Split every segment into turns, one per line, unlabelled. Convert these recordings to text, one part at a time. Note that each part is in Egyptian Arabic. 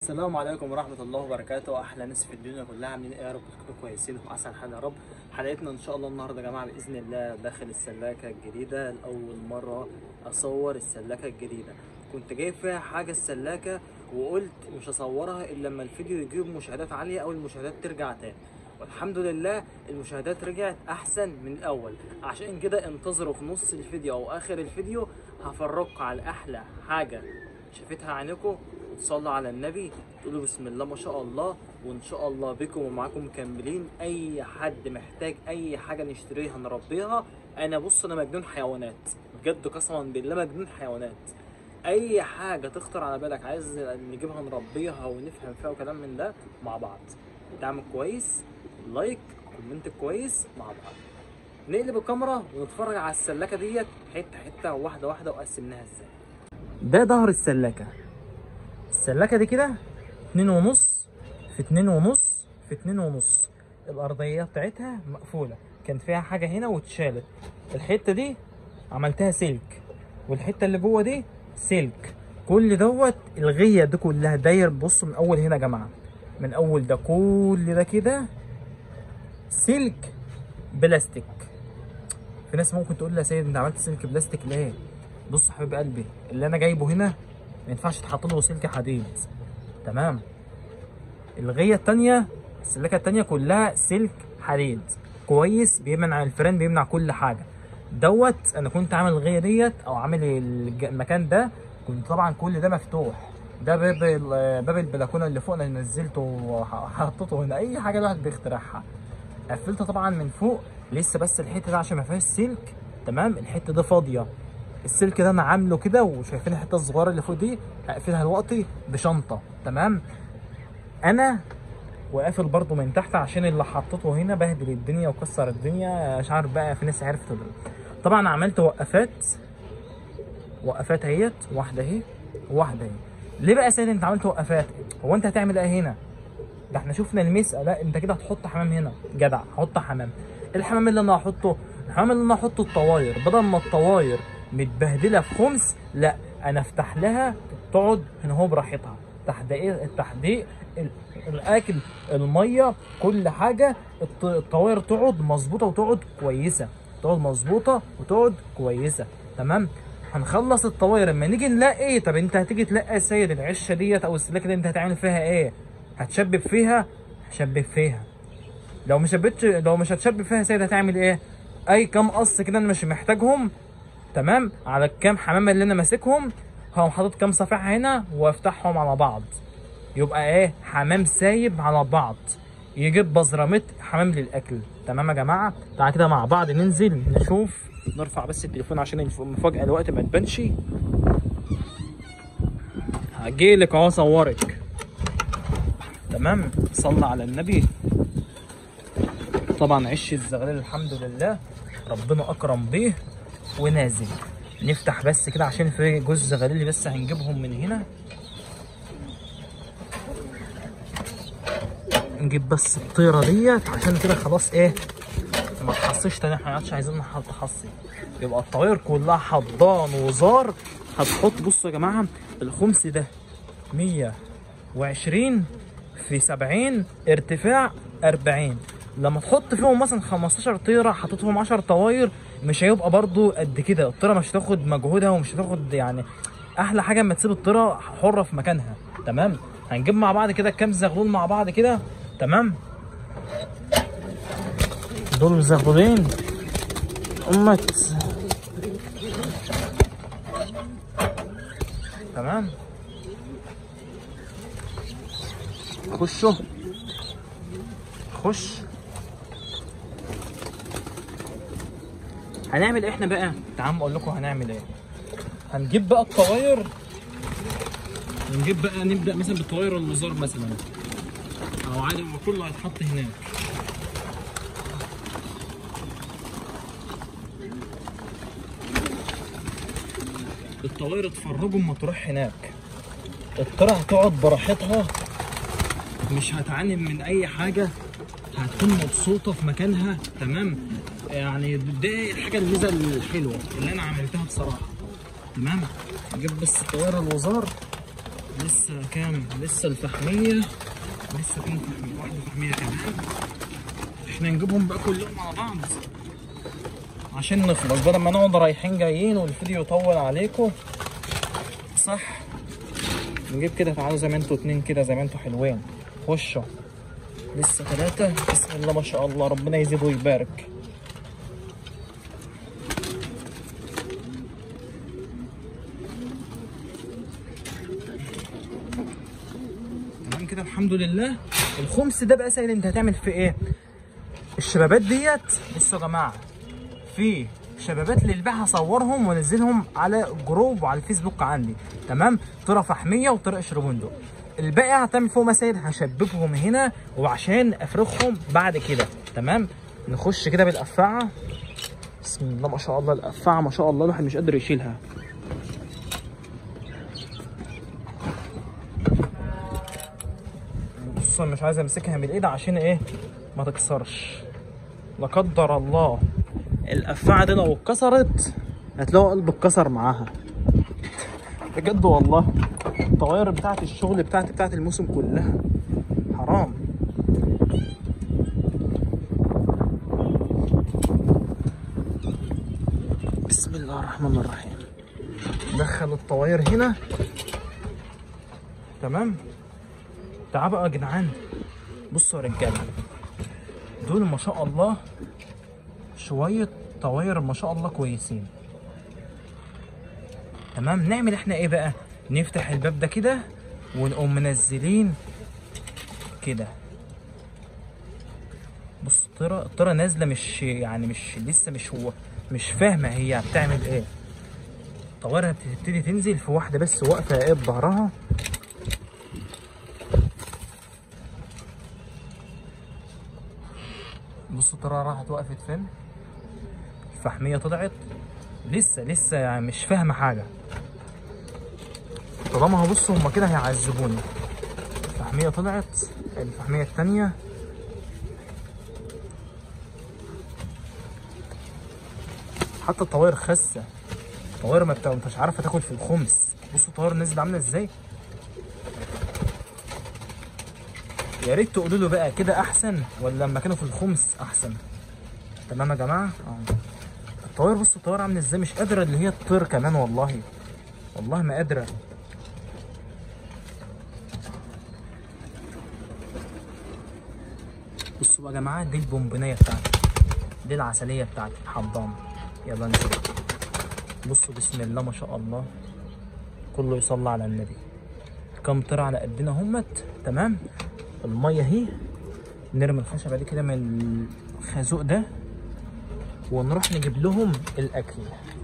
السلام عليكم ورحمة الله وبركاته أحلى ناس في الدنيا كلها عاملين إيه يا رب تكونوا كويسين وفي أحسن حال يا رب حلقتنا إن شاء الله النهاردة يا جماعة بإذن الله داخل السلاكة الجديدة لأول مرة أصور السلاكة الجديدة كنت جايب فيها حاجة السلاكة وقلت مش هصورها إلا لما الفيديو يجيب مشاهدات عالية أو المشاهدات ترجع تاني والحمد لله المشاهدات رجعت أحسن من الأول عشان كده انتظروا في نص الفيديو أو آخر الفيديو هفرجكم على أحلى حاجة شافتها عينكم وتصلوا على النبي تقولوا بسم الله ما شاء الله وان شاء الله بكم ومعاكم مكملين اي حد محتاج اي حاجه نشتريها نربيها انا بص انا مجنون حيوانات بجد قسما بالله مجنون حيوانات اي حاجه تخطر على بالك عايز نجيبها نربيها ونفهم فيها وكلام من ده مع بعض دعم كويس لايك كومنت كويس مع بعض نقلب الكاميرا ونتفرج على السلاكه ديت حته حته واحده واحده وقسمناها ازاي ده ظهر السلاكه السلاكه دي كده اتنين ونص في اتنين ونص في اتنين ونص الارضيه بتاعتها مقفوله كان فيها حاجه هنا واتشالت الحته دي عملتها سلك والحته اللي جوه دي سلك كل دوت الغيه دي كلها داير بصوا من اول هنا يا جماعه من اول ده كل ده كده سلك بلاستيك في ناس ممكن تقول لي يا سيد انت عملت سلك بلاستيك ليه بص يا حبيب قلبي اللي انا جايبه هنا ما ينفعش تحط له سلك حديد تمام الغيه التانية السلكه التانية كلها سلك حديد كويس بيمنع الفران بيمنع كل حاجه دوت انا كنت عامل الغيه ديت او عامل الج- المكان ده كنت طبعا كل ده مفتوح ده باب ال- باب البلكونه اللي فوق انا نزلته وحطيته هنا اي حاجه الواحد بيخترعها قفلته طبعا من فوق لسه بس الحته دي عشان ما فيهاش سلك تمام الحته دي فاضيه السلك ده انا عامله كده وشايفين الحته الصغيره اللي فوق دي هقفلها دلوقتي بشنطه تمام انا وقافل برضو من تحت عشان اللي حطيته هنا بهدل الدنيا وكسر الدنيا مش عارف بقى في ناس عرفت ولا لا. طبعا عملت وقفات وقفات اهيت واحده اهي وواحده اهي ليه بقى يا سيدي انت عملت وقفات هو انت هتعمل ايه هنا ده احنا شفنا المسألة لا انت كده هتحط حمام هنا جدع هحط حمام الحمام اللي انا هحطه الحمام اللي انا هحطه الطواير بدل ما الطواير متبهدله في خمس لا انا افتح لها تقعد هنا هو براحتها تحديق التحديق ال- الاكل الميه كل حاجه الط- الطواير تقعد مظبوطه وتقعد كويسه تقعد مظبوطه وتقعد كويسه تمام هنخلص الطواير لما نيجي نلاقي ايه طب انت هتيجي تلاقي يا سيد العشه ديت او السلاكه دي انت هتعمل فيها ايه هتشبب فيها هشبب فيها لو مش شبتش لو مش هتشبب فيها يا سيد هتعمل ايه اي كام قص كده انا مش محتاجهم تمام على الكام حمامه اللي انا ماسكهم هقوم حاطط كام صفيحه هنا وافتحهم على بعض يبقى ايه حمام سايب على بعض يجيب بزرامات حمام للاكل تمام يا جماعه تعالى كده مع بعض ننزل نشوف نرفع بس التليفون عشان الف- المفاجاه الوقت ما تبانش هجيلك اهو اصورك تمام صلى على النبي طبعا عش الزغلول الحمد لله ربنا اكرم بيه ونازل نفتح بس كده عشان في جوز زغاليل بس هنجيبهم من هنا نجيب بس الطيره ديت عشان كده خلاص ايه ما تحصيش تاني احنا عادش عايزين نحط تحصي يبقى الطواير كلها حضان وزار هتحط بصوا يا جماعه الخمس ده 120 في 70 ارتفاع 40 لما تحط فيهم مثلا 15 طيره حطيتهم 10 طواير مش هيبقى برضو قد كده الطيره مش هتاخد مجهودها ومش هتاخد يعني احلى حاجه اما تسيب الطيره حره في مكانها تمام هنجيب مع بعض كده كام زغلول مع بعض كده تمام دول زغلولين امت تمام خشوا خش هنعمل ايه احنا بقى تعالوا اقول لكم هنعمل ايه هنجيب بقى الطواير نجيب بقى نبدا مثلا بالطواير المزار مثلا او عادي هو كله هيتحط هناك الطواير اتفرجوا اما تروح هناك الطيرة هتقعد براحتها مش هتعاني من اي حاجه هتكون مبسوطه في مكانها تمام يعني دي الحاجه الميزه الحلوه اللي انا عملتها بصراحه تمام نجيب بس طياره الوزار لسه كام لسه الفحميه لسه في فحمية- واحده فحميه كمان احنا نجيبهم بقى كلهم مع بعض عشان نخلص بدل ما نقعد رايحين جايين والفيديو يطول عليكم صح نجيب كده تعالوا زي ما انتوا اتنين كده زي ما انتوا حلوين خشوا لسه ثلاثة بسم الله ما شاء الله ربنا يزيد ويبارك تمام كده الحمد لله الخمس ده بقى سهل انت هتعمل فيه ايه الشبابات ديت بصوا يا جماعه في شبابات للبيع هصورهم وانزلهم على جروب وعلى الفيسبوك عندي تمام طرق فحميه وطرق شربندق الباقي هتعمل فيهم مسائل هشببهم هنا وعشان افرخهم بعد كده تمام نخش كده بالقفاعه بسم الله ما شاء الله القفاعه ما شاء الله الواحد مش قادر يشيلها بص أنا مش عايز امسكها من الايد عشان ايه ما تكسرش لا قدر الله القفاعه دي لو اتكسرت هتلاقوا قلب اتكسر معاها بجد والله الطواير بتاعت الشغل بتاعتي بتاعت الموسم كلها حرام بسم الله الرحمن الرحيم دخل الطواير هنا تمام تعال بقى يا جدعان بصوا يا رجاله دول ما شاء الله شويه طواير ما شاء الله كويسين تمام نعمل احنا ايه بقى نفتح الباب ده كده ونقوم منزلين كده بص طرة الطرة نازلة مش يعني مش لسه مش هو مش فاهمة هي بتعمل ايه طوارها بتبتدي تنزل في واحدة بس واقفة ايه بظهرها بص الطرة راحت وقفت فين الفحمية طلعت لسه لسه يعني مش فاهمة حاجة طالما هبصوا هما كده هيعذبوني الفحمية طلعت الفحمية التانية حتى الطواير خاسة الطواير ما بتبقى مش عارفة تاكل في الخمس بصوا الطواير نازلة عاملة ازاي يا ريت تقولوا له بقى كده احسن ولا لما كانوا في الخمس احسن تمام يا جماعة اه الطواير بصوا الطواير عاملة ازاي مش قادرة اللي هي تطير كمان والله والله ما قادرة بصوا بقى يا جماعة دي البونبونية بتاعتي دي العسلية بتاعتي حضان يلا انزل بصوا بسم الله ما شاء الله كله يصلي على النبي كم طير على قدنا همت تمام المية اهي نرمي الخشبة دي كده من الخازوق ده ونروح نجيب لهم الاكل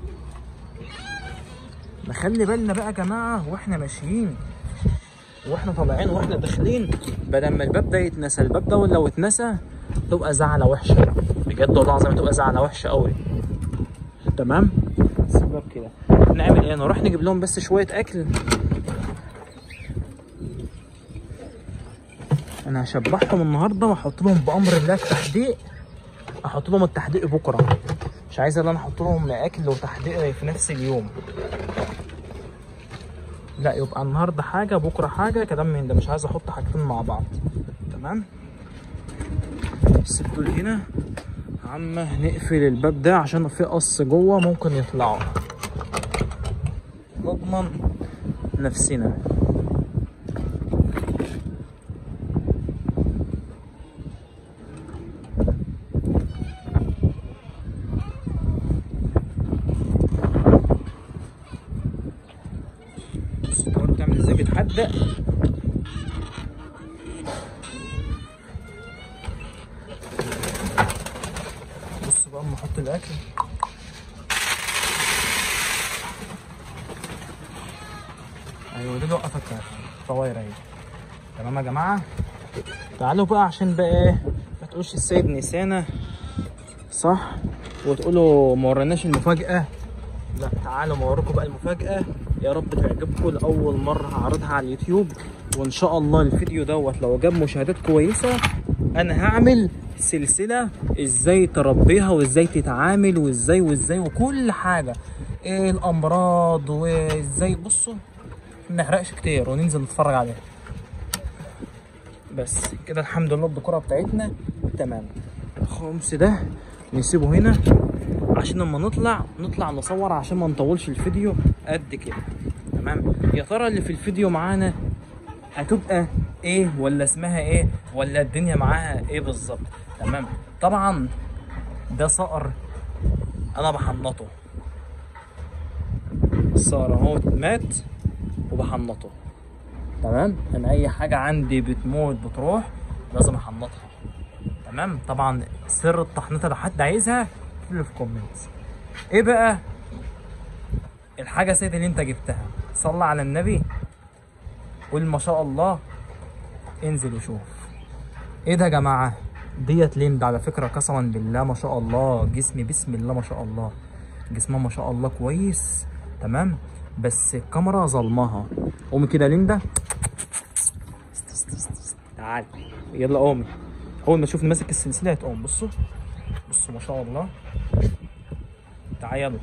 نخلي بالنا بقى يا جماعه واحنا ماشيين واحنا طالعين واحنا داخلين بدل ما الباب ده يتنسى الباب ده لو اتنسى تبقى زعلة وحشة بجد والله العظيم تبقى زعلة وحشة قوي تمام السبب كده نعمل ايه نروح نجيب لهم بس شوية اكل انا هشبعهم النهارده واحط لهم بامر الله التحديق احط لهم التحديق بكره مش عايز ان انا احط لهم اكل وتحديق في نفس اليوم لا يبقى النهارده حاجه بكره حاجه كلام من ده مش عايز احط حاجتين مع بعض تمام سيب دول هنا عم نقفل الباب ده عشان في قص جوه ممكن يطلعوا نضمن نفسنا الصور بتعمل ازاي بتحدق بص بقى اما احط الاكل ايوه دي وقفت طواير اهي تمام يا جماعه تعالوا بقى عشان بقى ايه ما تقولش السيد نسانا صح وتقولوا ما وريناش المفاجاه لا تعالوا اوريكم بقى المفاجاه يا رب تعجبكم لاول مره هعرضها على اليوتيوب وان شاء الله الفيديو دوت لو جاب مشاهدات كويسه انا هعمل سلسله ازاي تربيها وازاي تتعامل وازاي وازاي وكل حاجه ايه الامراض وازاي بصوا ما نحرقش كتير وننزل نتفرج عليها بس كده الحمد لله الديكوره بتاعتنا تمام الخمس ده نسيبه هنا عشان لما نطلع نطلع نصور عشان ما نطولش الفيديو قد كده تمام يا ترى اللي في الفيديو معانا هتبقى ايه ولا اسمها ايه ولا الدنيا معاها ايه بالظبط تمام طبعا ده صقر انا بحنطه الصقر اهو مات وبحنطه تمام انا اي حاجه عندي بتموت بتروح لازم احنطها تمام طبعا سر التحنيطه لو حد عايزها اكتب لي في كومنتس ايه بقى الحاجه سيد اللي انت جبتها صلى على النبي قول ما شاء الله انزل وشوف ايه ده يا جماعه ديت ليند على فكره قسما بالله ما شاء الله جسمي بسم الله ما شاء الله جسمها ما شاء الله كويس تمام بس الكاميرا ظلمها قومي كده يا ليندا تعالي يلا قومي اول ما تشوفني ماسك السلسله هتقوم بصوا بصوا ما شاء الله تعالي يلا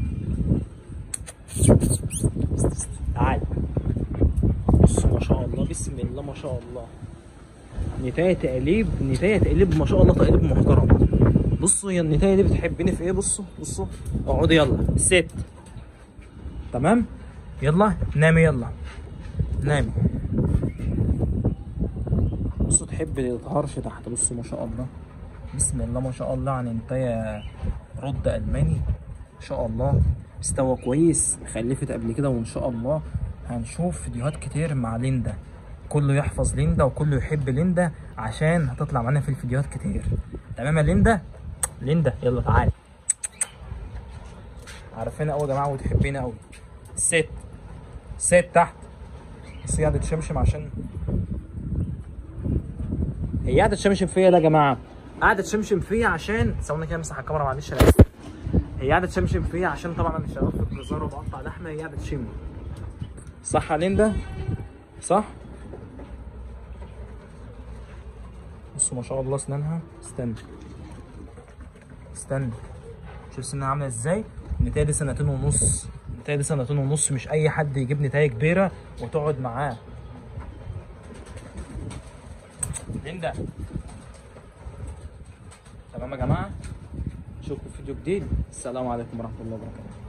تعالي بصوا ما شاء الله بسم الله ما شاء الله نتاية تقليب نتاية تقليب ما شاء الله تقليب محترم بصوا هي النتاية دي بتحبني في ايه بصوا بصوا اقعدي يلا ست تمام يلا نامي يلا نامي بصوا تحب الهرش تحت بصوا ما شاء الله بسم الله ما شاء الله عن انتاية رد الماني ما شاء الله استوى كويس خلفت قبل كده وان شاء الله هنشوف فيديوهات كتير مع ليندا كله يحفظ ليندا وكله يحب ليندا عشان هتطلع معانا في الفيديوهات كتير تمام يا ليندا ليندا يلا تعالي عارفينها قوي يا جماعه وتحبينا قوي ست ست تحت بس هي قاعده تشمشم عشان هي قاعده تشمشم فيا ده يا جماعه قاعده تشمشم فيا عشان ثواني كده امسح الكاميرا معلش انا اسف هي قاعده تشمشم فيا عشان طبعا انا شغال في الجزار وبقطع لحمه هي قاعده تشم صح يا ليندا صح بصوا ما شاء الله اسنانها استنى استنى شوف سنها عامله ازاي النتايه دي سنتين ونص النتايه دي سنتين ونص مش اي حد يجيب نتايه كبيره وتقعد معاه ليندا تمام يا جماعه نشوفكم في فيديو جديد السلام عليكم ورحمه الله وبركاته